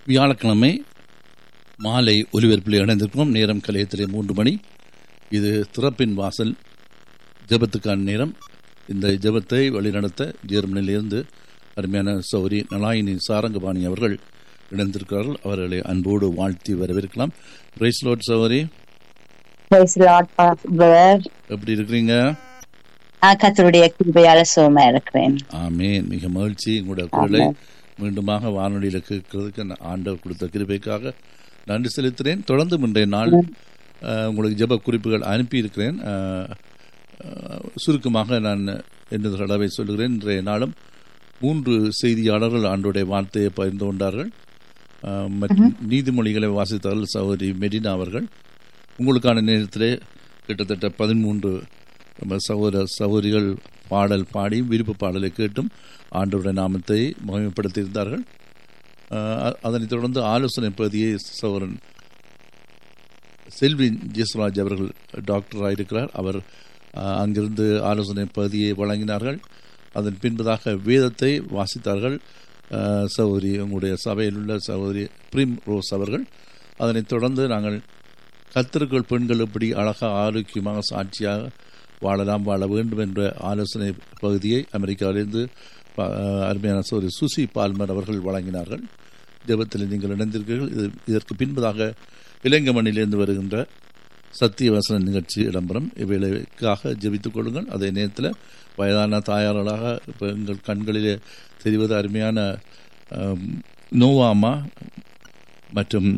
வியாழக்கிழமை மாலை ஒலிபரப்பில் இணைந்திருக்கிறோம் நேரம் கலையத்திலே மூன்று மணி இது திறப்பின் வாசல் ஜெபத்துக்கான நேரம் இந்த ஜெபத்தை வழிநடத்த ஜெர்மனியிலிருந்து அருமையான சௌரி நலாயினி சாரங்கபாணி அவர்கள் இணைந்திருக்கிறார்கள் அவர்களை அன்போடு வாழ்த்தி வரவேற்கலாம் பிரைஸ் லோட் சௌரி Praise the Lord, brother. எப்படி இருக்கிறீங்க நான் கத்தருடைய கிருபையால சுகமா இருக்கிறேன் ஆமேன் மிக மகிழ்ச்சி உங்களுடைய குரலை மீண்டுமாக வானொலியில் கேட்கறதுக்கு நான் ஆண்டவர் கொடுத்த கிருபைக்காக நன்றி செலுத்துகிறேன் தொடர்ந்து இன்றைய நாள் அஹ், உங்களுக்கு ஜெப குறிப்புகள் அனுப்பியிருக்கிறேன் அஹ், அஹ், சுருக்கமாக நான் என்ன தடவை சொல்லுகிறேன் இன்றைய நாளும் மூன்று செய்தியாளர்கள் ஆண்டோடைய வார்த்தையை பகிர்ந்து கொண்டார்கள் அஹ், மற்றும் நீதிமொழிகளை வாசித்தார்கள் சகோதரி மெரினா அவர்கள் உங்களுக்கான நேரத்திலே கிட்டத்தட்ட பதிமூன்று நம்ம சகோதர சகோதரிகள் பாடல் பாடி விருப்ப பாடலை கேட்டும் ஆண்டவருடைய நாமத்தை மகிமைப்படுத்தியிருந்தார்கள் அஹ் அ- அதனைத் தொடர்ந்து ஆலோசனை பகுதியை சகோதரன் செல்வி ஜெஸ்ராஜ் அவர்கள் டாக்டராக இருக்கிறார் அவர் அஹ், அங்கிருந்து ஆலோசனை பகுதியை வழங்கினார்கள் அதன் பின்பதாக வேதத்தை வாசித்தார்கள் அஹ், சகோதரி உங்களுடைய சபையில் உள்ள சகோதரி பிரிம் ரோஸ் அவர்கள் அதனைத் தொடர்ந்து நாங்கள் கத்திற்குள் பெண்கள் எப்படி அழகாக ஆரோக்கியமாக சாட்சியாக வாழலாம் வாழ வேண்டும் என்ற ஆலோசனை பகுதியை அமெரிக்காவிலிருந்து ப- அருமையான சோரி சுசி பால்மர் அவர்கள் வழங்கினார்கள் ஜெபத்தில் நீங்கள் இணைந்திருக்கிறீர்கள் இது இதற்கு பின்பதாக இளைஞமணிலிருந்து வருகின்ற சத்திய வசன நிகழ்ச்சி இடம்பெறும் இவைகளுக்காக ஜெபித்துக் கொள்ளுங்கள் அதே நேரத்தில் வயதான தாயார்களாக இப்போ எங்கள் கண்களிலே தெரிவது அருமையான ஆம், நோவாமா மற்றும்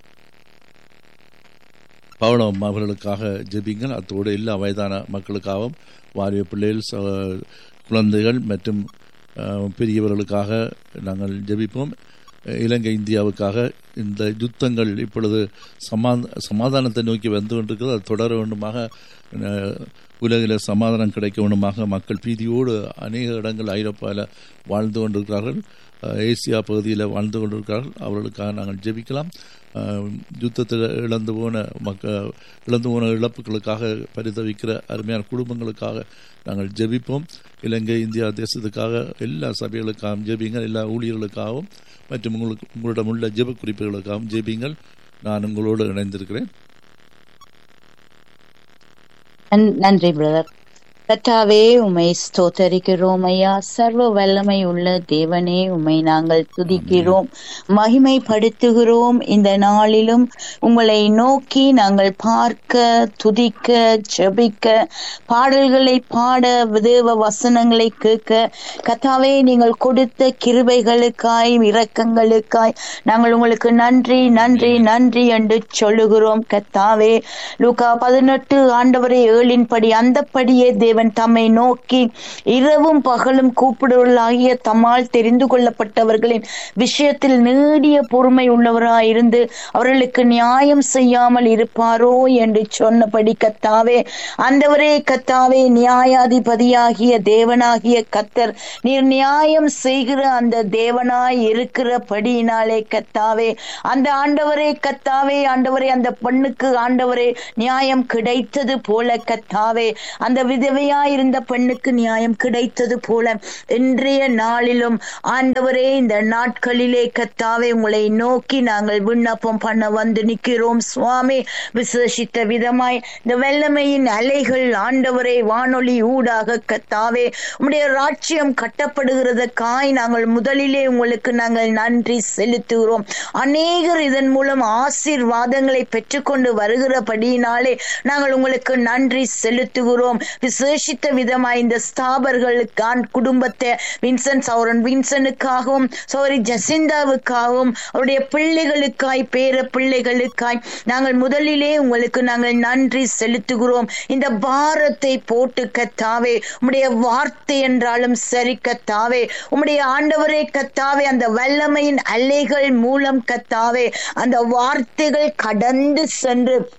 பவளம் அவர்களுக்காக ஜெபிங்கள் அத்தோடு எல்லா வயதான மக்களுக்காகவும் வாரிய பிள்ளைகள் ச- குழந்தைகள் மற்றும் அஹ், பெரியவர்களுக்காக நாங்கள் ஜெபிப்போம் இலங்கை இந்தியாவுக்காக இந்த யுத்தங்கள் இப்பொழுது சமா சமாதானத்தை நோக்கி வந்து கொண்டிருக்கிறது அது தொடர வேண்டுமாக அஹ், உலகில் சமாதானம் கிடைக்க வேண்டுமாக மக்கள் பீதியோடு அநேக இடங்கள் ஐரோப்பாவில் வாழ்ந்து கொண்டிருக்கிறார்கள் அஹ், ஏசியா பகுதியில் வாழ்ந்து கொண்டிருக்கிறார்கள் அவர்களுக்காக நாங்கள் ஜெபிக்கலாம் அஹ், யுத்தத்தில் இழந்து போன மக்க இழந்து போன இழப்புகளுக்காக பரிதவிக்கிற அருமையான குடும்பங்களுக்காக நாங்கள் ஜெபிப்போம் இலங்கை இந்தியா தேசத்துக்காக எல்லா சபைகளுக்காகவும் ஜெபிங்கள் எல்லா ஊழியர்களுக்காகவும் மற்றும் உங்களுக்கு உங்களிடம் உள்ள ஜெப குறிப்புகளுக்காகவும் ஜெபிங்கள் நான் உங்களோடு இணைந்திருக்கிறேன் நன்- நன்றி பிரதர் கத்தாவே உமை ஸ்தோத்தரிக்கிறோம் ஐயா சர்வ வல்லமை உள்ள தேவனே உமை நாங்கள் துதிக்கிறோம் மகிமைப்படுத்துகிறோம் இந்த நாளிலும் உங்களை நோக்கி நாங்கள் பார்க்க துதிக்க ஜெபிக்க பாடல்களை பாட தேவ வசனங்களை கேட்க கத்தாவே நீங்கள் கொடுத்த கிருபைகளுக்காய் இரக்கங்களுக்காய் நாங்கள் உங்களுக்கு நன்றி நன்றி நன்றி என்று சொல்லுகிறோம் கத்தாவே லூகா பதினெட்டு ஆண்டவரை ஏழின்படி அந்தப்படியே தேவன் தம்மை நோக்கி இரவும் பகலும் கூப்பிடுவர்களாகிய தம்மால் தெரிந்து கொள்ளப்பட்டவர்களின் விஷயத்தில் நீடிய பொறுமை உள்ளவராயிருந்து அவர்களுக்கு நியாயம் செய்யாமல் இருப்பாரோ என்று சொன்னபடி கத்தாவே அந்தவரே கத்தாவே நியாயாதிபதியாகிய தேவனாகிய கத்தர் நீர் நியாயம் செய்கிற அந்த தேவனாய் இருக்கிறபடியினாலே கத்தாவே அந்த ஆண்டவரே கத்தாவே ஆண்டவரே அந்த பெண்ணுக்கு ஆண்டவரே நியாயம் கிடைத்தது போல கத்தாவே அந்த விதவையாய் இருந்த பெண்ணுக்கு நியாயம் கிடைத்தது போல இன்றைய நாளிலும் ஆண்டவரே இந்த நாட்களிலே கத்தாவே உங்களை நோக்கி நாங்கள் விண்ணப்பம் பண்ண வந்து நிற்கிறோம் சுவாமி விசேஷித்த விதமாய் இந்த வெள்ளமையின் அலைகள் ஆண்டவரே வானொலி ஊடாக கத்தாவே உம்முடைய ராஜ்யம் கட்டப்படுகிறதற்காய் நாங்கள் முதலிலே உங்களுக்கு நாங்கள் நன்றி செலுத்துகிறோம் அநேகர் இதன் மூலம் ஆசீர்வாதங்களை பெற்றுக்கொண்டு வருகிறபடியினாலே நாங்கள் உங்களுக்கு நன்றி செலுத்துகிறோம் விசேஷித்த விதமாய் இந்த ஸ்தாபர்களுக்கான் குடும்பத்தை வின்சென்ட் சௌரன் வின்சனுக்காகவும் சௌரி ஜசிந்தாவுக்காகவும் அவருடைய பிள்ளைகளுக்காய் பேர பிள்ளைகளுக்காய் நாங்கள் முதலிலே உங்களுக்கு நாங்கள் நன்றி செலுத்துகிறோம் இந்த பாரத்தை போட்டு கத்தாவே உம்முடைய வார்த்தை என்றாலும் சரி கத்தாவே உம்முடைய ஆண்டவரே கத்தாவே அந்த வல்லமையின் அலைகள் மூலம் கத்தாவே அந்த வார்த்தைகள் கடந்து சென்று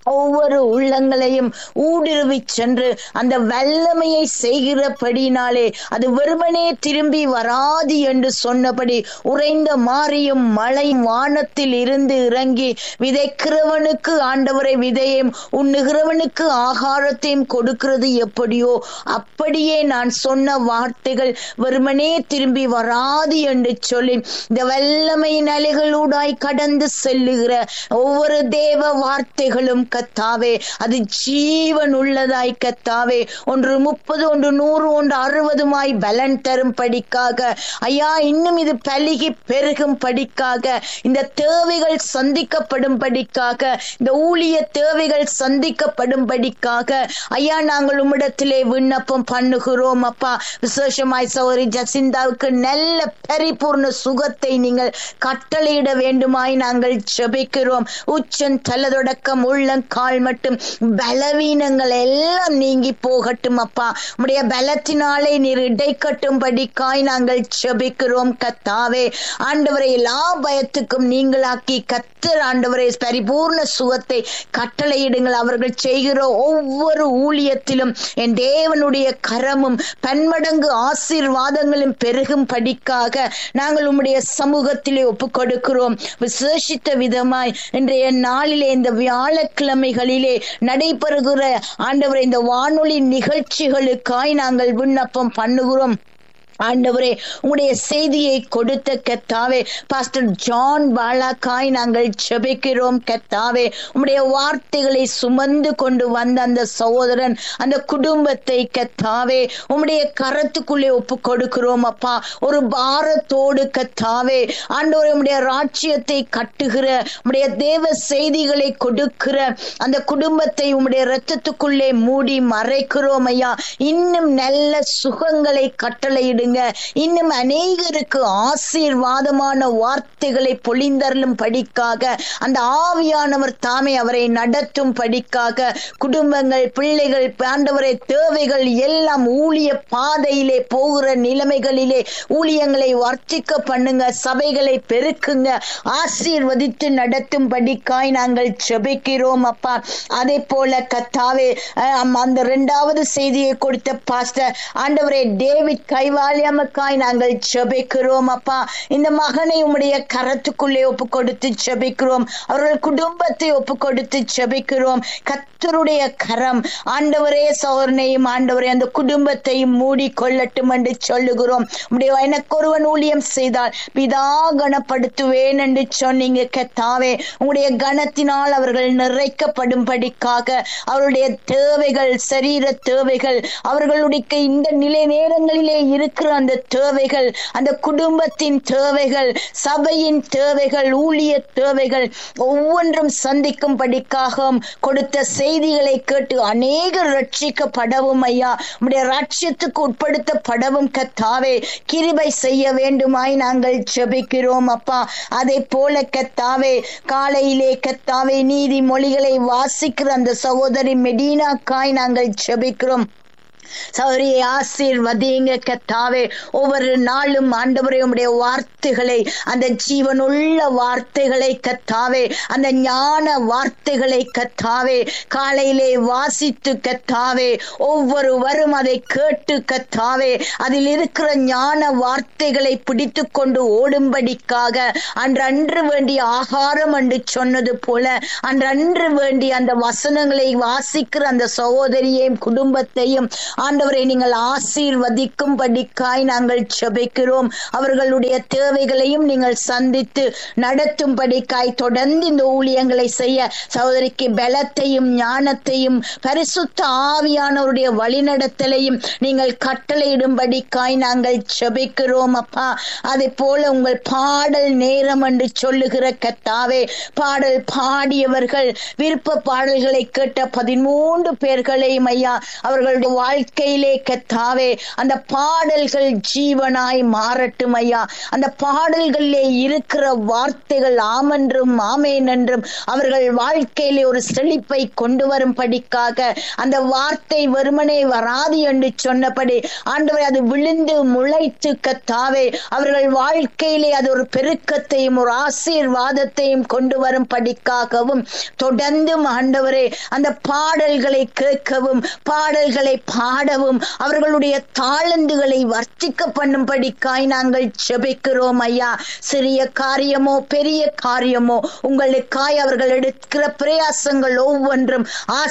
ஒவ்வொரு உள்ளங்களையும் ஊடுருவி சென்று அந்த வல்லமையை செய்கிறபடினாலே அது வெறுமனே திரும்பி வராது என்று சொன்னபடி உறைந்த மாறியும் மழை வானத்தில் இருந்து இறங்கி விதைக்கிறவனுக்கு ஆண்டவரை விதையும் உண்ணுகிறவனுக்கு ஆகாரத்தையும் கொடுக்கிறது எப்படியோ அப்படியே நான் சொன்ன வார்த்தைகள் வெறுமனே திரும்பி வராது என்று சொல்லி இந்த வல்லமையின் அலைகளூடாய் கடந்து செல்லுகிற ஒவ்வொரு தேவ வார்த்தைகளும் கத்தாவே அது ஜீவன் உள்ளதாய் கத்தாவே ஒன்று முப்பது ஒன்று நூறு ஒன்று அறுபதுமாய் பலன் தரும் படிக்காக ஐயா இன்னும் இது பலுகி பெருகும் படிக்காக இந்த தேவைகள் சந்திக்கப்படும் படிக்காக இந்த ஊழிய தேவைகள் சந்திக்கப்படும் படிக்காக ஐயா நாங்கள் உம்மிடத்திலே விண்ணப்பம் பண்ணுகிறோம் அப்பா விசேஷமாய் சௌரி ஜசிந்தாவுக்கு நல்ல பரிபூர்ண சுகத்தை நீங்கள் கட்டளையிட வேண்டுமாய் நாங்கள் ஜெபிக்கிறோம் உச்சன் தலதொடக்கம் உள்ளங்கால் மட்டும் பலவீனங்கள் எல்லாம் நீங்கி போகட்டும் அப்பா உடைய பலத்தினாலே நீர் இடை கட்டும்படிக்காய் நாங்கள் ஜெபிக்கிறோம் கத்தாவே ஆண்டவரை எல்லா பயத்துக்கும் நீங்களாக்கி கத்தர் ஆண்டவரை பரிபூர்ண சுகத்தை கட்டளையிடுங்கள் அவர்கள் செய்கிற ஒவ்வொரு ஊழியத்திலும் என் தேவனுடைய கரமும் பன்மடங்கு ஆசீர்வாதங்களும் பெருகும் படிக்காக நாங்கள் உம்முடைய சமூகத்திலே ஒப்புக் கொடுக்கிறோம் விசேஷித்த விதமாய் இன்றைய நாளிலே இந்த வியாழக்கிழமைகளிலே நடைபெறுகிற ஆண்டவரை இந்த வானொலி நிகழ்ச்சிகளுக்காய் நாங்கள் விண்ணப்பம் பண்ணுகிறோம் ஆண்டவரே உங்களுடைய செய்தியை கொடுத்த கத்தாவே பாஸ்டர் ஜான் பாலாக்காய் நாங்கள் ஜெபிக்கிறோம் கத்தாவே உங்களுடைய வார்த்தைகளை சுமந்து கொண்டு வந்த அந்த சகோதரன் அந்த குடும்பத்தை கத்தாவே உம்முடைய கரத்துக்குள்ளே ஒப்பு கொடுக்கிறோம் அப்பா ஒரு பாரத்தோடு கத்தாவே ஆண்டவரே உம்முடைய ராஜ்யத்தை கட்டுகிற உம்முடைய தேவ செய்திகளை கொடுக்கிற அந்த குடும்பத்தை உம்முடைய ரத்தத்துக்குள்ளே மூடி மறைக்கிறோம் ஐயா இன்னும் நல்ல சுகங்களை கட்டளையிடு கொடுங்க இன்னும் அநேகருக்கு ஆசீர்வாதமான வார்த்தைகளை பொழிந்தருளும் படிக்காக அந்த ஆவியானவர் தாமே அவரை நடத்தும் படிக்காக குடும்பங்கள் பிள்ளைகள் ஆண்டவரை தேவைகள் எல்லாம் ஊழிய பாதையிலே போகிற நிலைமைகளிலே ஊழியங்களை வர்த்திக்க பண்ணுங்க சபைகளை பெருக்குங்க ஆசீர்வதித்து நடத்தும் படிக்காய் நாங்கள் செபிக்கிறோம் அப்பா அதே போல கத்தாவே அந்த இரண்டாவது செய்தியை கொடுத்த பாஸ்டர் ஆண்டவரே டேவிட் கைவால் காய் நாங்கள் ஜெபிக்கிறோம் அப்பா இந்த மகனை உம்முடைய கரத்துக்குள்ளே ஒப்பு கொடுத்து ஜெபிக்கிறோம் அவர்கள் குடும்பத்தை ஒப்பு கொடுத்து ஜெபிக்கிறோம் கத்தருடைய கரம் ஆண்டவரே சோதனையும் ஆண்டவரே அந்த குடும்பத்தையும் மூடி கொள்ளட்டும் என்று சொல்லுகிறோம் உடைய எனக்கு ஒருவன் ஊழியம் செய்தால் பிதா கனப்படுத்துவேன் என்று சொன்னீங்க கத்தாவே உங்களுடைய கனத்தினால் அவர்கள் நிறைக்கப்படும்படிக்காக அவருடைய தேவைகள் சரீர தேவைகள் அவர்களுடைய இந்த நிலை நேரங்களிலே இருக்கிற அந்த தேவைகள் அந்த குடும்பத்தின் தேவைகள் சபையின் தேவைகள் ஊழிய தேவைகள் ஒவ்வொன்றும் சந்திக்கும்படிக்காக கொடுத்த செய்திகளை கேட்டு அநேகர் ரட்சிக்கப்படவும் ஐயா உடைய ராட்சியத்துக்கு உட்படுத்தப்படவும் கத்தாவே கிருபை செய்ய வேண்டுமாய் நாங்கள் ஜெபிக்கிறோம் அப்பா அதை போல கத்தாவே காலையிலே கத்தாவே நீதிமொழிகளை வாசிக்கிற அந்த சகோதரி மெடினாக்காய் நாங்கள் ஜெபிக்கிறோம் சௌரியை ஆசீர்வதிங்க கத்தாவே ஒவ்வொரு நாளும் ஆண்டவரே உடைய வார்த்தைகளை அந்த ஜீவனுள்ள வார்த்தைகளை கத்தாவே அந்த ஞான வார்த்தைகளை கத்தாவே காலையிலே வாசித்து கத்தாவே ஒவ்வொருவரும் அதை கேட்டு கத்தாவே அதில் இருக்கிற ஞான வார்த்தைகளை பிடித்து கொண்டு ஓடும்படிக்காக அன்றன்று வேண்டிய ஆகாரம் என்று சொன்னது போல அன்றன்று வேண்டிய அந்த வசனங்களை வாசிக்கிற அந்த சகோதரியையும் குடும்பத்தையும் ஆண்டவரை நீங்கள் ஆசீர்வதிக்கும் படிக்காய் நாங்கள் செபிக்கிறோம் அவர்களுடைய தேவைகளையும் நீங்கள் சந்தித்து நடத்தும் படிக்காய் தொடர்ந்து இந்த ஊழியங்களை செய்ய சகோதரிக்கு பலத்தையும் ஞானத்தையும் பரிசுத்த ஆவியானவருடைய வழிநடத்தலையும் நீங்கள் கட்டளையிடும்படிக்காய் நாங்கள் செபிக்கிறோம் அப்பா அதே போல உங்கள் பாடல் நேரம் என்று சொல்லுகிற கத்தாவே பாடல் பாடியவர்கள் விருப்ப பாடல்களை கேட்ட பதிமூன்று பேர்களையும் ஐயா அவர்களுடைய வாழ்க்கை வாழ்க்கையிலே கத்தாவே அந்த பாடல்கள் ஜீவனாய் மாறட்டும் ஐயா அந்த பாடல்களிலே இருக்கிற வார்த்தைகள் ஆமென்றும் ஆமேன் என்றும் அவர்கள் வாழ்க்கையிலே ஒரு செழிப்பை கொண்டு வரும்படிக்காக அந்த வார்த்தை வெறுமனே வராது என்று சொன்னபடி ஆண்டவர் அது விழுந்து முளைத்து கத்தாவே அவர்கள் வாழ்க்கையிலே அது ஒரு பெருக்கத்தையும் ஒரு ஆசீர்வாதத்தையும் கொண்டு வரும்படிக்காகவும் தொடர்ந்து ஆண்டவரே அந்த பாடல்களை கேட்கவும் பாடல்களை பாடவும் அவர்களுடைய தாளந்துகளை வர்த்திக்க பண்ணும்படிக்காய் நாங்கள் செபிக்கிறோம் ஐயா சிறிய காரியமோ பெரிய காரியமோ உங்களுக்காய் அவர்கள் எடுக்கிற பிரயாசங்கள் ஒவ்வொன்றும்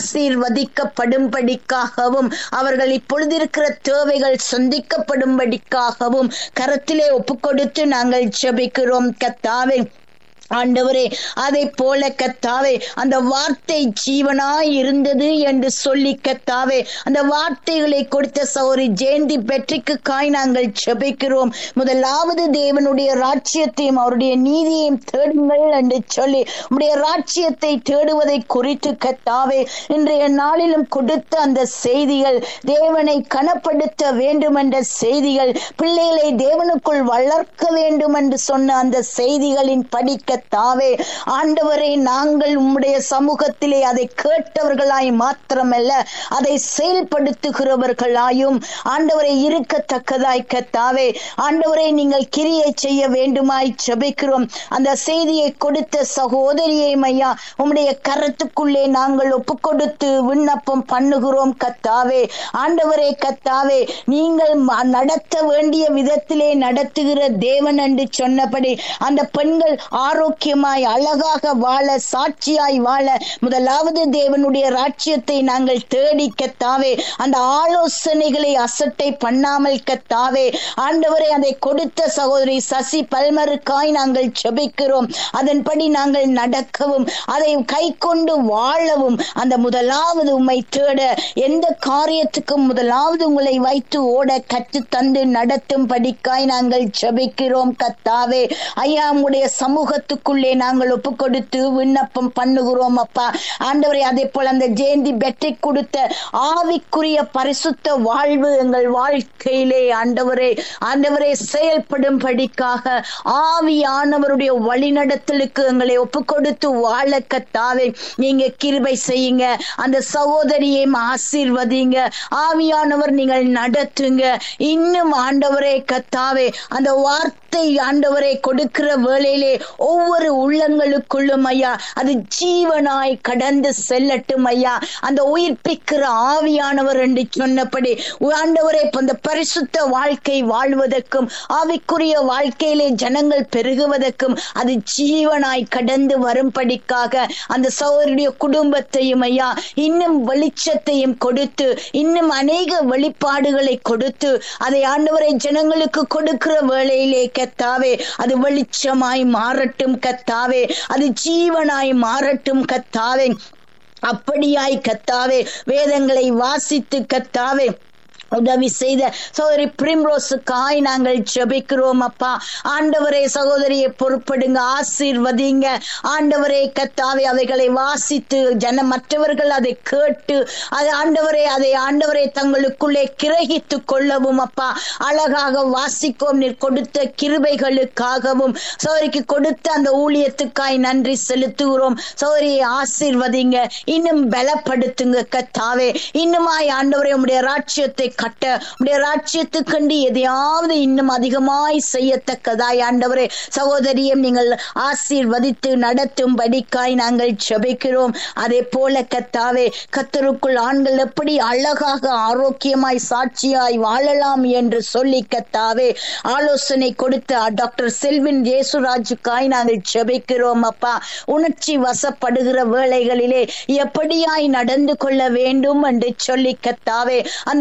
ஆசீர்வதிக்கப்படும்படிக்காகவும் அவர்கள் இப்பொழுது இருக்கிற தேவைகள் சந்திக்கப்படும்படிக்காகவும் கரத்திலே ஒப்புக்கொடுத்து நாங்கள் செபிக்கிறோம் கத்தாவே ஆண்டவரே அதை போல கத்தாவே அந்த வார்த்தை ஜீவனாய் இருந்தது என்று சொல்லி கத்தாவே அந்த வார்த்தைகளை கொடுத்த சௌரி ஜெயந்தி பெற்றிக்கு காய் நாங்கள் செபிக்கிறோம் முதலாவது தேவனுடைய ராட்சியத்தையும் அவருடைய நீதியையும் தேடுங்கள் என்று சொல்லி உடைய ராட்சியத்தை தேடுவதை குறித்து கத்தாவே இன்றைய நாளிலும் கொடுத்த அந்த செய்திகள் தேவனை கனப்படுத்த வேண்டும் என்ற செய்திகள் பிள்ளைகளை தேவனுக்குள் வளர்க்க வேண்டும் என்று சொன்ன அந்த செய்திகளின் படிக்க தாவே ஆண்டவரை நாங்கள் உம்முடைய சமூகத்திலே அதை கேட்டவர்களாய் மாத்திரமல்ல அதை செயல்படுத்துகிறவர்களாயும் ஆண்டவரை இருக்கத்தக்கதாய் கத்தாவே ஆண்டவரை நீங்கள் கிரியை செய்ய வேண்டுமாய் ஜெபிக்கிறோம் அந்த செய்தியை கொடுத்த சகோதரியை மையா உம்முடைய கரத்துக்குள்ளே நாங்கள் ஒப்பு கொடுத்து விண்ணப்பம் பண்ணுகிறோம் கத்தாவே ஆண்டவரே கத்தாவே நீங்கள் நடத்த வேண்டிய விதத்திலே நடத்துகிற தேவன் என்று சொன்னபடி அந்த பெண்கள் ஆரோக்கியமாய் அழகாக வாழ சாட்சியாய் வாழ முதலாவது தேவனுடைய ராட்சியத்தை நாங்கள் தேடி கத்தாவே அந்த ஆலோசனைகளை அசட்டை பண்ணாமல் கத்தாவே ஆண்டவரை அதை கொடுத்த சகோதரி சசி பல்மருக்காய் நாங்கள் செபிக்கிறோம் அதன்படி நாங்கள் நடக்கவும் அதை கை கொண்டு வாழவும் அந்த முதலாவது உம்மை தேட எந்த காரியத்துக்கும் முதலாவது உங்களை வைத்து ஓட கற்று தந்து நடத்தும் படிக்காய் நாங்கள் செபிக்கிறோம் கத்தாவே ஐயா உங்களுடைய சமூகத்துக்குள்ளே நாங்கள் ஒப்பு கொடுத்து விண்ணப்பம் பண்ணுகிறோம் அப்பா ஆண்டவரை அதே போல அந்த ஜெயந்தி பெற்றை கொடுத்த ஆவிக்குரிய பரிசுத்த வாழ்வு எங்கள் வாழ்க்கையிலே ஆண்டவரே ஆண்டவரே செயல்படும் படிக்காக ஆவியானவருடைய வழிநடத்தலுக்கு எங்களை ஒப்பு கொடுத்து வாழ கத்தாவே நீங்க கிருபை செய்யுங்க அந்த சகோதரியை ஆசீர்வதிங்க ஆவியானவர் நீங்கள் நடத்துங்க இன்னும் ஆண்டவரே கத்தாவே அந்த வார்த்தை ஆண்டவரை கொடுக்கிற வேளையிலே ஒவ்வொரு உள்ளங்களுக்குள்ளும் ஐயா அது ஜீவனாய் கடந்து செல்லட்டும் ஐயா அந்த உயிர்ப்பிக்கிற ஆவியானவர் என்று சொன்னபடி ஆண்டவரை அந்த பரிசுத்த வாழ்க்கை வாழ்வதற்கும் ஆவிக்குரிய வாழ்க்கையிலே ஜனங்கள் பெருகுவதற்கும் அது ஜீவனாய் கடந்து வரும்படிக்காக அந்த சௌரிய குடும்பத்தையும் ஐயா இன்னும் வெளிச்சத்தையும் கொடுத்து இன்னும் அநேக வெளிப்பாடுகளை கொடுத்து அதை ஆண்டவரை ஜனங்களுக்கு கொடுக்கிற வேளையிலே கத்தாவே அது வெளிச்சமாய் மாறட்டும் கத்தாவே அது ஜீவனாய் மாறட்டும் கத்தாவே அப்படியாய் கத்தாவே வேதங்களை வாசித்து கத்தாவே உதவி செய்த சகோதரி பிரிம்ரோஸுக்காய் நாங்கள் ஜெபிக்கிறோம் அப்பா ஆண்டவரே சகோதரியை பொறுப்படுங்க ஆசீர்வதிங்க ஆண்டவரே கத்தாவே அவைகளை வாசித்து ஜன மற்றவர்கள் அதை கேட்டு அது ஆண்டவரே அதை ஆண்டவரை தங்களுக்குள்ளே கிரகித்து கொள்ளவும் அப்பா அழகாக வாசிக்கும் நீர் கொடுத்த கிருபைகளுக்காகவும் சோதரிக்கு கொடுத்த அந்த ஊழியத்துக்காய் நன்றி செலுத்துகிறோம் சோதரியை ஆசீர்வதிங்க இன்னும் பலப்படுத்துங்க கத்தாவே இன்னுமாய் ஆண்டவரே உடைய ராட்சியத்தை கட்ட உடைய ராட்சியத்துக்கண்டு எதையாவது இன்னும் அதிகமாய் செய்யத்தக்கதாய் ஆண்டவரே சகோதரியம் நீங்கள் ஆசீர்வதித்து நடத்தும் படிக்காய் நாங்கள் ஜெபிக்கிறோம் அதே போல கத்தாவே கத்தருக்குள் ஆண்கள் எப்படி அழகாக ஆரோக்கியமாய் சாட்சியாய் வாழலாம் என்று சொல்லி கத்தாவே ஆலோசனை கொடுத்த டாக்டர் செல்வின் ஜேசுராஜுக்காய் நாங்கள் ஜெபிக்கிறோம் அப்பா உணர்ச்சி வசப்படுகிற வேளைகளிலே எப்படியாய் நடந்து கொள்ள வேண்டும் என்று சொல்லி கத்தாவே அந்த நேர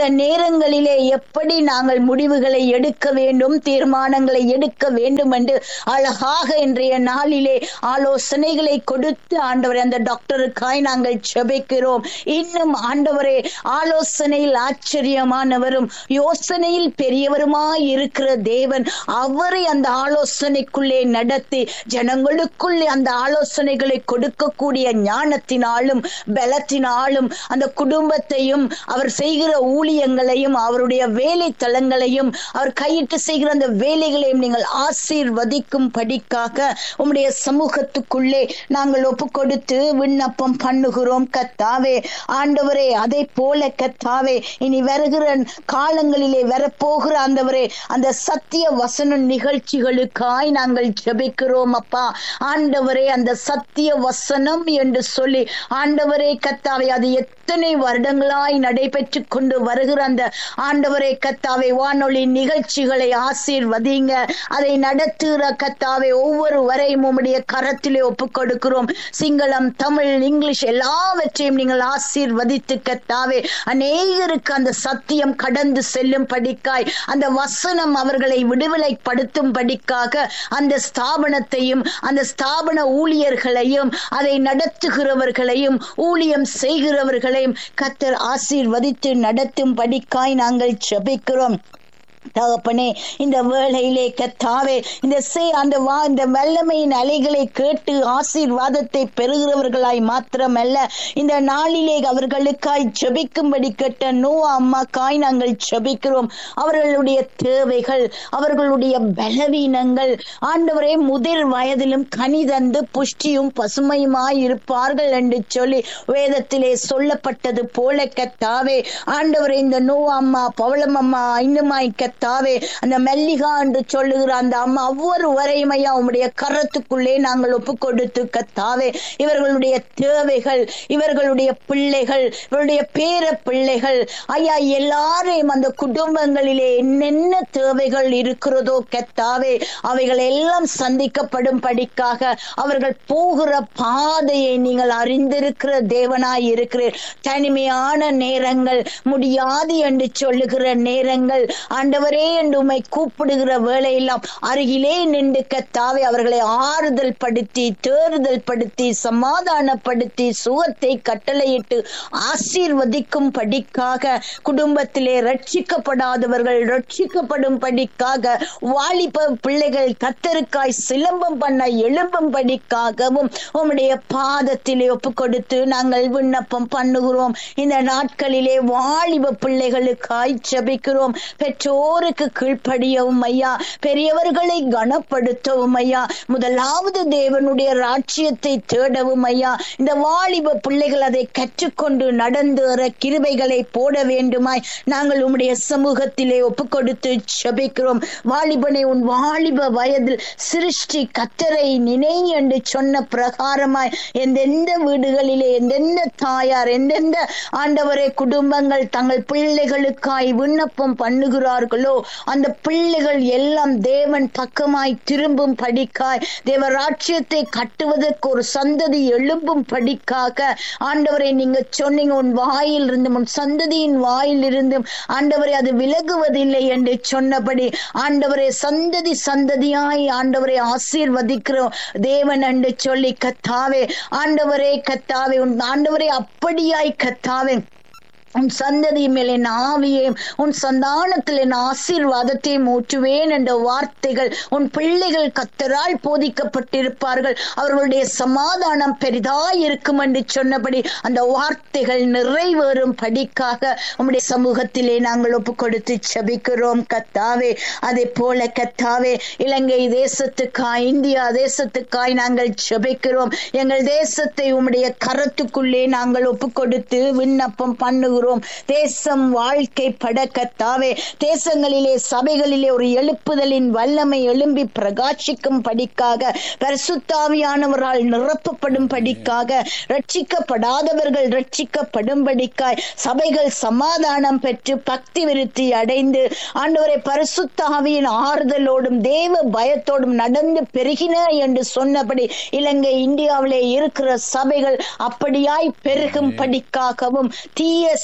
நேரங்களிலே எப்படி நாங்கள் முடிவுகளை எடுக்க வேண்டும் தீர்மானங்களை எடுக்க வேண்டும் என்று அழகாக இன்றைய நாளிலே ஆலோசனைகளை கொடுத்து ஆண்டவரை அந்த டாக்டருக்காய் நாங்கள் செபிக்கிறோம் இன்னும் ஆண்டவரே ஆலோசனையில் ஆச்சரியமானவரும் யோசனையில் பெரியவருமாய் இருக்கிற தேவன் அவரை அந்த ஆலோசனைக்குள்ளே நடத்தி ஜனங்களுக்குள்ளே அந்த ஆலோசனைகளை கொடுக்கக்கூடிய ஞானத்தினாலும் பலத்தினாலும் அந்த குடும்பத்தையும் அவர் செய்கிற ஊழியங்களையும் அவருடைய வேலை தளங்களையும் அவர் கையிட்டு செய்கிற அந்த வேலைகளையும் நீங்கள் ஆசீர்வதிக்கும் படிக்காக உம்முடைய சமூகத்துக்குள்ளே நாங்கள் ஒப்பு கொடுத்து விண்ணப்பம் பண்ணுகிறோம் கத்தாவே ஆண்டவரே அதை போல கத்தாவே இனி வருகிற காலங்களிலே வரப்போகிற ஆண்டவரே அந்த சத்திய வசன நிகழ்ச்சிகளுக்காய் நாங்கள் ஜெபிக்கிறோம் அப்பா ஆண்டவரே அந்த சத்திய வசனம் என்று சொல்லி ஆண்டவரே கத்தாவே அது எத்தனை வருடங்களாய் நடைபெற்று கொண்டு வருகிற அந்த ஆண்டவரே கத்தாவே வானொலி நிகழ்ச்சிகளை ஆசீர்வதிங்க அதை நடத்துகிற கத்தாவே ஒவ்வொரு வரையும் உம்முடைய கரத்திலே ஒப்புக் கொடுக்கிறோம் சிங்களம் தமிழ் இங்கிலீஷ் எல்லாவற்றையும் நீங்கள் ஆசீர்வதித்து கத்தாவே அநேகருக்கு அந்த சத்தியம் கடந்து செல்லும் படிக்காய் அந்த வசனம் அவர்களை விடுதலைப்படுத்தும் படிக்காக அந்த ஸ்தாபனத்தையும் அந்த ஸ்தாபன ஊழியர்களையும் அதை நடத்துகிறவர்களையும் ஊழியம் செய்கிறவர்களையும் கத்தர் ஆசீர்வதித்து நடத்தும் படிக்காய் நாங்கள் ஜெபிக்கிறோம் தகப்பனே இந்த வேளையிலே கத்தாவே இந்த சே அந்த வா இந்த வல்லமையின் அலைகளை கேட்டு ஆசீர்வாதத்தை பெறுகிறவர்களாய் மாத்திரமல்ல இந்த நாளிலே அவர்களுக்காய் ஜெபிக்கும்படி கேட்ட நோ அம்மாக்காய் நாங்கள் ஜெபிக்கிறோம் அவர்களுடைய தேவைகள் அவர்களுடைய பலவீனங்கள் ஆண்டவரே முதிர் வயதிலும் கனி தந்து புஷ்டியும் பசுமையுமாய் இருப்பார்கள் என்று சொல்லி வேதத்திலே சொல்லப்பட்டது போல கத்தாவே ஆண்டவரே இந்த நோ அம்மா பவளம் அம்மா இன்னுமாய் கத்தாவே அந்த மெல்லிகா என்று சொல்லுகிற அந்த அம்மா ஒவ்வொரு வரையும் ஐயா உம்முடைய கரத்துக்குள்ளே நாங்கள் ஒப்பு கொடுத்து கத்தாவே இவர்களுடைய தேவைகள் இவர்களுடைய பிள்ளைகள் இவருடைய பேர பிள்ளைகள் ஐயா எல்லாரையும் அந்த குடும்பங்களிலே என்னென்ன தேவைகள் இருக்கிறதோ கத்தாவே அவைகள் எல்லாம் சந்திக்கப்படும் படிக்காக அவர்கள் போகிற பாதையை நீங்கள் அறிந்திருக்கிற தேவனாய் இருக்கிறீர் தனிமையான நேரங்கள் முடியாது என்று சொல்லுகிற நேரங்கள் ஆண்டவரே என்று உம்மை கூப்பிடுகிற வேளையெல்லாம் அருகிலே நின்று கத்தாவே அவர்களை ஆறுதல் படுத்தி தேறுதல் படுத்தி சமாதானப்படுத்தி சுகத்தை கட்டளையிட்டு ஆசீர்வதிக்கும் படிக்காக குடும்பத்திலே ரட்சிக்கப்படாதவர்கள் ரட்சிக்கப்படும் படிக்காக வாலிப பிள்ளைகள் கத்தருக்காய் சிலம்பம் பண்ண எழும்பும் படிக்காகவும் உம்முடைய பாதத்திலே ஒப்பு கொடுத்து நாங்கள் விண்ணப்பம் பண்ணுகிறோம் இந்த நாட்களிலே வாலிப பிள்ளைகளுக்காய் ஜெபிக்கிறோம் பெற்றோருக்கு கீழ்ப்படியவும் ஐயா பெரியவர்களை கனப்படுத்தவும் ஐயா முதலாவது தேவனுடைய ராட்சியத்தை தேடவும் ஐயா இந்த வாலிப பிள்ளைகள் அதை கற்றுக்கொண்டு நடந்து வர கிருபைகளை போட வேண்டுமாய் நாங்கள் உம்முடைய சமூகத்திலே ஒப்பு கொடுத்து ஜெபிக்கிறோம் வாலிபனை உன் வாலிப வயதில் சிருஷ்டி கத்தரை நினை என்று சொன்ன பிரகாரமாய் எந்தெந்த வீடுகளிலே எந்தெந்த தாயார் எந்தெந்த ஆண்டவரை குடும்பங்கள் தங்கள் பிள்ளைகளுக்காய் விண்ணப்பம் பண்ணுகிறார்களோ அந்த பிள்ளைகள் எல்லாம் தேவன் பக்கமாய் திரும்பும் படிக்காய் தேவ ராட்சியத்தை கட்டுவதற்கு ஒரு சந்ததி எழும்பும் படிக்காக ஆண்டவரை நீங்க சொன்னீங்க உன் வாயில் இருந்தும் உன் சந்ததியின் வாயில் இருந்தும் ஆண்டவரை அது விலகுவதில்லை என்று சொன்னபடி ஆண்டவரை சந்ததி சந்ததியாய் ஆண்டவரை ஆசீர்வதிக்கிறோம் தேவன் என்று சொல்லி கத்தாவே ஆண்டவரே கத்தாவே உன் ஆண்டவரே அப்படியாய் கத்தாவே உன் சந்ததி மேல் என் ஆவியையும் உன் சந்தானத்தில் என் ஆசீர்வாதத்தையும் ஊற்றுவேன் என்ற வார்த்தைகள் உன் பிள்ளைகள் கத்தரால் போதிக்கப்பட்டிருப்பார்கள் அவர்களுடைய சமாதானம் பெரிதாய் இருக்கும் என்று சொன்னபடி அந்த வார்த்தைகள் நிறைவேறும் படிக்காக உம்முடைய சமூகத்திலே நாங்கள் ஒப்பு கொடுத்து செபிக்கிறோம் கத்தாவே அதே போல கத்தாவே இலங்கை தேசத்துக்காய் இந்தியா தேசத்துக்காய் நாங்கள் செபிக்கிறோம் எங்கள் தேசத்தை உம்முடைய கரத்துக்குள்ளே நாங்கள் ஒப்பு கொடுத்து விண்ணப்பம் பண்ணுகிறோம் தேசம் வாழ்க்கை படக்கத்தாவே தேசங்களிலே சபைகளிலே ஒரு எழுப்புதலின் வல்லமை எழும்பி பிரகாசிக்கும் படிக்காக பரிசுத்தாவியானவரால் நிரப்பப்படும் படிக்காக ரட்சிக்கப்படாதவர்கள் ரட்சிக்கப்படும்படிக்காய் சபைகள் சமாதானம் பெற்று பக்தி விருத்தி அடைந்து ஆண்டவரை பரிசுத்தாவியின் ஆறுதலோடும் தேவ பயத்தோடும் நடந்து பெருகின என்று சொன்னபடி இலங்கை இந்தியாவிலே இருக்கிற சபைகள் அப்படியாய் பெருகும் படிக்காகவும் தீய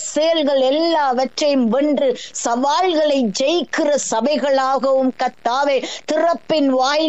செயல்கள் எல்லாவற்றையும் வென்று சவால்களை ஜெயிக்கிற சபைகளாகவும் கத்தாவே திறப்பின் வாயில்